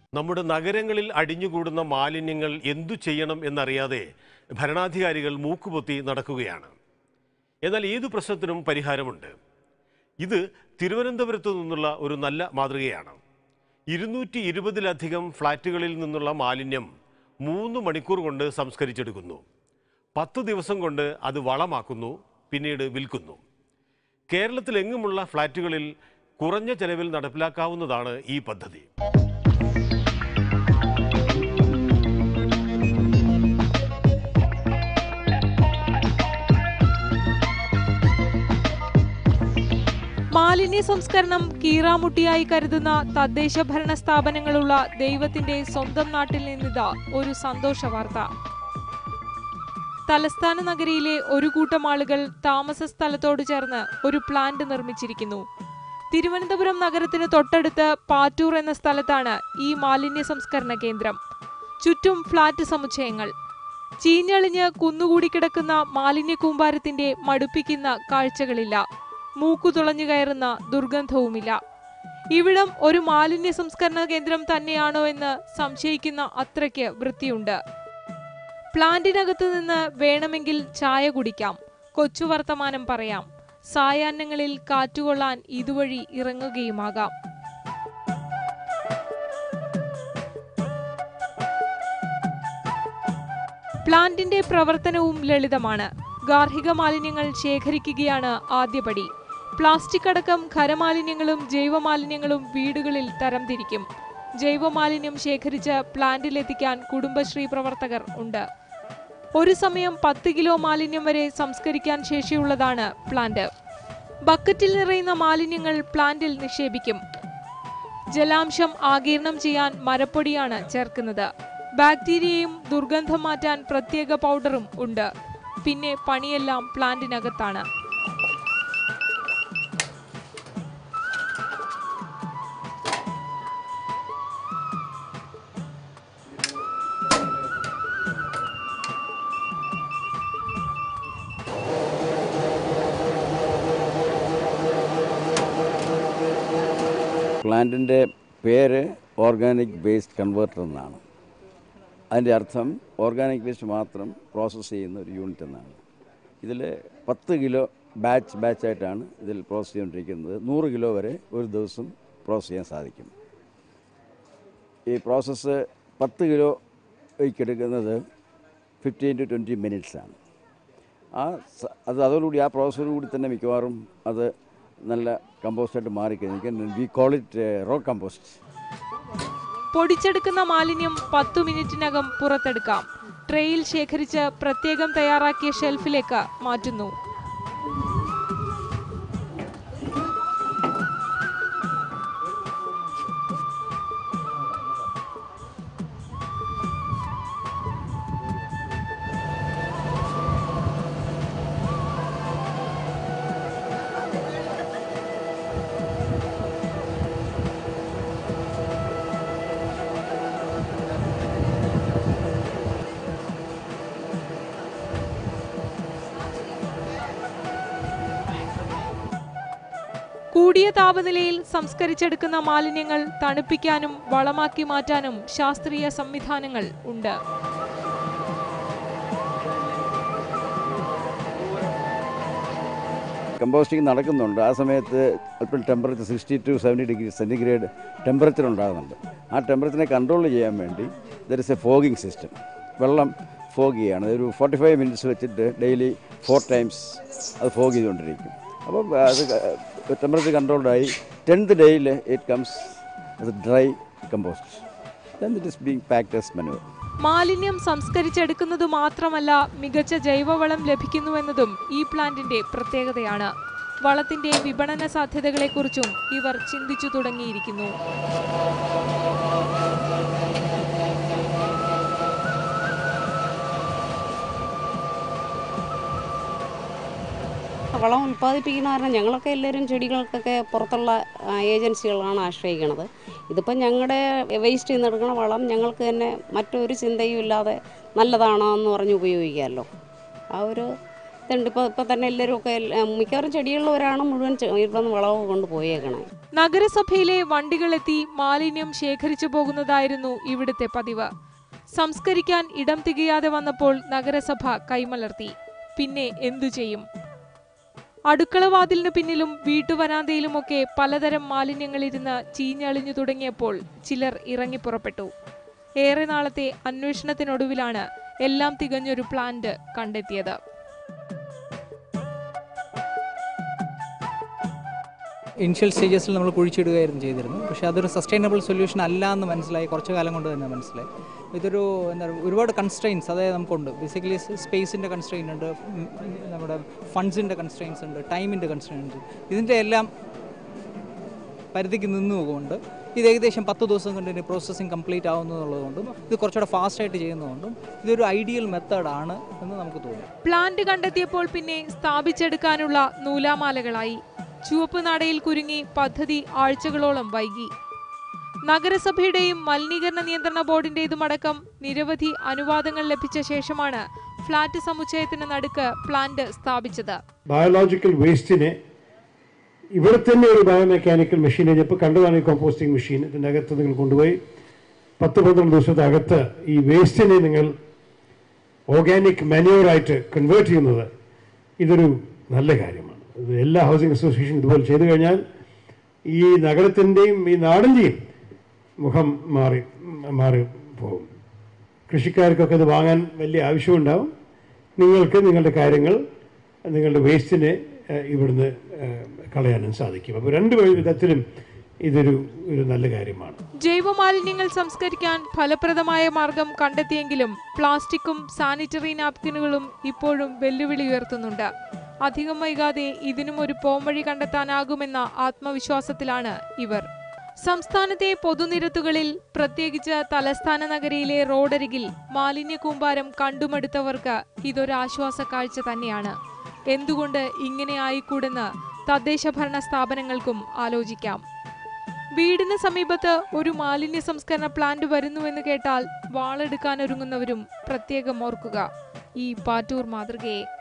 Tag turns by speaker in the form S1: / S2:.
S1: നമ്മുടെ നഗരങ്ങളിൽ അടിഞ്ഞുകൂടുന്ന മാലിന്യങ്ങൾ എന്തു ചെയ്യണം എന്നറിയാതെ ഭരണാധികാരികൾ മൂക്കുപൊത്തി നടക്കുകയാണ് എന്നാൽ ഏതു പ്രശ്നത്തിനും പരിഹാരമുണ്ട് ഇത് തിരുവനന്തപുരത്തു നിന്നുള്ള ഒരു നല്ല മാതൃകയാണ് ഇരുന്നൂറ്റി ഇരുപതിലധികം ഫ്ളാറ്റുകളിൽ നിന്നുള്ള മാലിന്യം മൂന്ന് മണിക്കൂർ കൊണ്ട് സംസ്കരിച്ചെടുക്കുന്നു പത്ത് ദിവസം കൊണ്ട് അത് വളമാക്കുന്നു പിന്നീട് വിൽക്കുന്നു കേരളത്തിലെങ്ങുമുള്ള ഫ്ളാറ്റുകളിൽ കുറഞ്ഞ ചെലവിൽ നടപ്പിലാക്കാവുന്നതാണ് ഈ പദ്ധതി
S2: മാലിന്യ സംസ്കരണം കീറാമുട്ടിയായി കരുതുന്ന തദ്ദേശ ഭരണ സ്ഥാപനങ്ങളുള്ള ദൈവത്തിന്റെ സ്വന്തം നാട്ടിൽ നിന്നിതാ ഒരു സന്തോഷ വാർത്ത തലസ്ഥാന നഗരിയിലെ ഒരു കൂട്ടം ആളുകൾ താമസ സ്ഥലത്തോട് ചേർന്ന് ഒരു പ്ലാന്റ് നിർമ്മിച്ചിരിക്കുന്നു തിരുവനന്തപുരം നഗരത്തിന് തൊട്ടടുത്ത് പാറ്റൂർ എന്ന സ്ഥലത്താണ് ഈ മാലിന്യ സംസ്കരണ കേന്ദ്രം ചുറ്റും ഫ്ളാറ്റ് സമുച്ചയങ്ങൾ ചീഞ്ഞളിഞ്ഞ് കുന്നുകൂടി കിടക്കുന്ന മാലിന്യ കൂമ്പാരത്തിന്റെ മടുപ്പിക്കുന്ന കാഴ്ചകളില്ല മൂക്കു തുളഞ്ഞു കയറുന്ന ദുർഗന്ധവുമില്ല ഇവിടം ഒരു മാലിന്യ സംസ്കരണ കേന്ദ്രം തന്നെയാണോ എന്ന് സംശയിക്കുന്ന അത്രയ്ക്ക് വൃത്തിയുണ്ട് പ്ലാന്റിനകത്ത് നിന്ന് വേണമെങ്കിൽ ചായ കുടിക്കാം കൊച്ചു വർത്തമാനം പറയാം സായാഹ്നങ്ങളിൽ കാറ്റുകൊള്ളാൻ ഇതുവഴി ഇറങ്ങുകയുമാകാം പ്ലാന്റിന്റെ പ്രവർത്തനവും ലളിതമാണ് ഗാർഹിക മാലിന്യങ്ങൾ ശേഖരിക്കുകയാണ് ആദ്യപടി പ്ലാസ്റ്റിക് അടക്കം ഖരമാലിന്യങ്ങളും ജൈവമാലിന്യങ്ങളും വീടുകളിൽ തരംതിരിക്കും ജൈവമാലിന്യം ശേഖരിച്ച് പ്ലാന്റിലെത്തിക്കാൻ കുടുംബശ്രീ പ്രവർത്തകർ ഉണ്ട് ഒരു സമയം പത്ത് കിലോ മാലിന്യം വരെ സംസ്കരിക്കാൻ ശേഷിയുള്ളതാണ് പ്ലാന്റ് ബക്കറ്റിൽ നിറയുന്ന മാലിന്യങ്ങൾ പ്ലാന്റിൽ നിക്ഷേപിക്കും ജലാംശം ആഗിരണം ചെയ്യാൻ മരപ്പൊടിയാണ് ചേർക്കുന്നത് ബാക്ടീരിയയും ദുർഗന്ധം മാറ്റാൻ പ്രത്യേക പൗഡറും ഉണ്ട് പിന്നെ പണിയെല്ലാം പ്ലാന്റിനകത്താണ്
S3: പ്ലാന്റിൻ്റെ പേര് ഓർഗാനിക് വേസ്റ്റ് കൺവേർട്ടർ എന്നാണ് അതിൻ്റെ അർത്ഥം ഓർഗാനിക് വേസ്റ്റ് മാത്രം പ്രോസസ്സ് ചെയ്യുന്ന ഒരു യൂണിറ്റ് എന്നാണ് ഇതിൽ പത്ത് കിലോ ബാച്ച് ബാച്ചായിട്ടാണ് ഇതിൽ പ്രോസസ്സ് ചെയ്തുകൊണ്ടിരിക്കുന്നത് നൂറ് കിലോ വരെ ഒരു ദിവസം പ്രോസസ്സ് ചെയ്യാൻ സാധിക്കും ഈ പ്രോസസ്സ് പത്ത് കിലോ എടുക്കുന്നത് ഫിഫ്റ്റീൻ ടു ട്വൻറ്റി മിനിറ്റ്സാണ് ആ സ- അത് അതോടുകൂടി ആ പ്രോസസ്സോടുകൂടി തന്നെ മിക്കവാറും അത് നല്ല കമ്പോസ്റ്റായിട്ട് മാറിക്കഴിഞ്ഞാൽ we call it raw compost
S2: പൊടിച്ചെടുക്കുന്ന മാലിന്യം പത്തു മിനിറ്റിനകം പുറത്തെടുക്കാം ട്രേയിൽ ശേഖരിച്ച് പ്രത്യേകം തയ്യാറാക്കിയ ഷെൽഫിലേക്ക് മാറ്റുന്നു കൂടിയ താപനിലയിൽ സംസ്കരിച്ചെടുക്കുന്ന മാലിന്യങ്ങൾ തണുപ്പിക്കാനും വളമാക്കി മാറ്റാനും ശാസ്ത്രീയ സംവിധാനങ്ങൾ ഉണ്ട്
S3: കമ്പോസ്റ്റിംഗ് നടക്കുന്നുണ്ട് ആ സമയത്ത് അല്പം temperature sixty to seventy degree centigrade temperature ഉണ്ടാകുന്നുണ്ട് ആ ടെമ്പറേച്ചറിനെ കൺട്രോൾ ചെയ്യാൻ വേണ്ടി there is a fogging system വെള്ളം ഫോഗ് ചെയ്യാണ് ഒരു ഫോർട്ടി ഫൈവ് മിനിറ്റ്സ് വെച്ചിട്ട് ഡെയിലി ഫോർ ടൈംസ് അത് ഫോഗ് ചെയ്തുകൊണ്ടിരിക്കും അപ്പം അത് ടെമ്പറേച്ചർ കൺട്രോൾഡായി ടെൻത്ത് ഡേയിൽ it comes dry compost then it is being packed as manure
S2: മാലിന്യം സംസ്കരിച്ചെടുക്കുന്നത് മാത്രമല്ല മികച്ച ജൈവവളം ലഭിക്കുന്നുവെന്നതും ഈ പ്ലാന്റിന്റെ പ്രത്യേകതയാണ് വളത്തിന്റെ വിപണന സാധ്യതകളെക്കുറിച്ചും ഇവർ ചിന്തിച്ചു തുടങ്ങിയിരിക്കുന്നു
S4: വളം ഉൽപ്പാദിപ്പിക്കുന്ന കാരണം ഞങ്ങളൊക്കെ എല്ലാവരും ചെടികൾക്കൊക്കെ പുറത്തുള്ള ആ, ഏജൻസികളാണ് ആശ്രയിക്കുന്നത് ഇതിപ്പം ഞങ്ങളുടെ വേസ്റ്റ് നിന്നെടുക്കുന്ന വളം ഞങ്ങൾക്ക് തന്നെ മറ്റൊരു ചിന്തയും ഇല്ലാതെ നല്ലതാണോ എന്ന് പറഞ്ഞ് ഉപയോഗിക്കാമല്ലോ ആ ഒരു ഇതുണ്ട് ഇപ്പോൾ ഇപ്പോൾ തന്നെ എല്ലാവരും ഒക്കെ എല്ലാ- മിക്കവാറും ചെടിയുള്ളവരാണ് മുഴുവൻ ചെ- ഇവിടെ നിന്ന് വളവ് കൊണ്ട് പോയേക്കണേ
S2: നഗരസഭയിലെ വണ്ടികളെത്തി മാലിന്യം ശേഖരിച്ചു പോകുന്നതായിരുന്നു ഇവിടുത്തെ പതിവ് സംസ്കരിക്കാൻ ഇടം തികയാതെ വന്നപ്പോൾ നഗരസഭ കൈമലർത്തി പിന്നെ എന്തു ചെയ്യും അടുക്കളവാതിലിനു പിന്നിലും വീട്ടുവരാന്തയിലുമൊക്കെ പലതരം മാലിന്യങ്ങളിരുന്ന് ചീഞ്ഞളിഞ്ഞു തുടങ്ങിയപ്പോൾ ചിലർ ഇറങ്ങിപ്പുറപ്പെട്ടു ഏറെ നാളത്തെ അന്വേഷണത്തിനൊടുവിലാണ് എല്ലാം തികഞ്ഞൊരു പ്ലാന്റ് കണ്ടെത്തിയത്
S5: ഇനിഷ്യൽ സ്റ്റേജസിൽ നമ്മൾ കുഴിച്ചിടുകയായിരുന്നു ചെയ്തിരുന്നു പക്ഷേ അതൊരു സസ്റ്റൈനബിൾ സൊല്യൂഷൻ അല്ല എന്ന് മനസ്സിലായി കുറച്ച് കാലം കൊണ്ട് തന്നെ മനസ്സിലായി ഇതൊരു എന്താ പറയുക ഒരുപാട് കൺസ്ട്രെയിൻസ് അതായത് നമുക്കുണ്ട് ബേസിക്കലി സ്പേസിൻ്റെ കൺസ്ട്രെയിൻ ഉണ്ട് ഉം, നമ്മുടെ ഫണ്ട്സിൻ്റെ കൺസ്ട്രെയിൻസ് ഉണ്ട് ടൈമിൻ്റെ കൺസ്ട്രെയിൻസ് ഇതിൻ്റെ എല്ലാം പരിധിക്ക് നിന്നുകൊണ്ട് ഇത് ഏകദേശം പത്ത് ദിവസം കൊണ്ട് ഇതിൻ്റെ പ്രോസസ്സിങ് കംപ്ലീറ്റ് ആവുന്നതുള്ളതുകൊണ്ടും ഇത് കുറച്ചുകൂടെ ഫാസ്റ്റായിട്ട് ചെയ്യുന്നതുകൊണ്ടും ഇതൊരു ഐഡിയൽ മെത്തേഡാണ് എന്ന് നമുക്ക് തോന്നുന്നു
S2: പ്ലാന്റ് കണ്ടെത്തിയപ്പോൾ പിന്നെ സ്ഥാപിച്ചെടുക്കാനുള്ള നൂലാമാലകളായി ചുവപ്പ് നാടയിൽ കുരുങ്ങി പദ്ധതി ആഴ്ചകളോളം വൈകി നഗരസഭയുടെയും മലിനീകരണ നിയന്ത്രണ ബോർഡിന്റേതുമടക്കം നിരവധി അനുവാദങ്ങൾ ലഭിച്ച ശേഷമാണ് ഫ്ളാറ്റ് സമുച്ചയത്തിന് നടുക്ക് പ്ലാന്റ് സ്ഥാപിച്ചത്
S6: ബയോളജിക്കൽ വേസ്റ്റിനെ ഇവിടെ തന്നെ ഒരു ബയോമെക്കാനിക്കൽ മെഷീൻ ഇപ്പോൾ കണ്ടതാണ് ഈ കോമ്പോസ്റ്റിംഗ് മെഷീൻ ഇതിൻ്റെ അകത്ത് നിങ്ങൾ കൊണ്ടുപോയി പത്ത് പന്ത്രണ്ട് ദിവസത്തെ അകത്ത് ഈ വേസ്റ്റിനെ നിങ്ങൾ ഓർഗാനിക് മാനുവറായിട്ട് കൺവേർട്ട് ചെയ്യുന്നത് ഇതൊരു നല്ല കാര്യമാണ് ഇത് എല്ലാ ഹൗസിംഗ് അസോസിയേഷൻ ഇതുപോലെ ചെയ്തു കഴിഞ്ഞാൽ ഈ നഗരത്തിൻ്റെയും ഈ നാടിൻ്റെയും മുഖം മാറി മാറി പോകും കൃഷിക്കാർക്കൊക്കെ ഇത് വാങ്ങാൻ വലിയ ആവശ്യമുണ്ടാവും നിങ്ങൾക്ക് നിങ്ങളുടെ കാര്യങ്ങൾ നിങ്ങളുടെ വേസ്റ്റിനെ ഏഹ്, ഇവിടുന്ന് ഏഹ്, കളയാനും സാധിക്കും അപ്പോൾ രണ്ട് വഴി വിധത്തിലും ഇതൊരു ഒരു നല്ല കാര്യമാണ്
S2: ജൈവമാലിന്യങ്ങൾ സംസ്കരിക്കാൻ ഫലപ്രദമായ മാർഗം കണ്ടെത്തിയെങ്കിലും പ്ലാസ്റ്റിക്കും സാനിറ്ററി നാപ്കിനുകളും ഇപ്പോഴും വെല്ലുവിളി ഉയർത്തുന്നുണ്ട് അധികം വൈകാതെ ഇതിനും ഒരു പോംവഴി കണ്ടെത്താനാകുമെന്ന ആത്മവിശ്വാസത്തിലാണ് ഇവർ സംസ്ഥാനത്തെ പൊതുനിരത്തുകളിൽ പ്രത്യേകിച്ച് തലസ്ഥാന നഗരിയിലെ റോഡരികിൽ മാലിന്യ കൂമ്പാരം കണ്ടുമടുത്തവർക്ക് ഇതൊരാശ്വാസ കാഴ്ച തന്നെയാണ് എന്തുകൊണ്ട് ഇങ്ങനെ ആയിക്കൂടെന്ന് തദ്ദേശ ഭരണ സ്ഥാപനങ്ങൾക്കും ആലോചിക്കാം വീടിന് സമീപത്ത് ഒരു മാലിന്യ സംസ്കരണ പ്ലാന്റ് വരുന്നുവെന്ന് കേട്ടാൽ വാളെടുക്കാനൊരുങ്ങുന്നവരും പ്രത്യേകം ഓർക്കുക ഈ പാറ്റൂർ മാതൃകയെ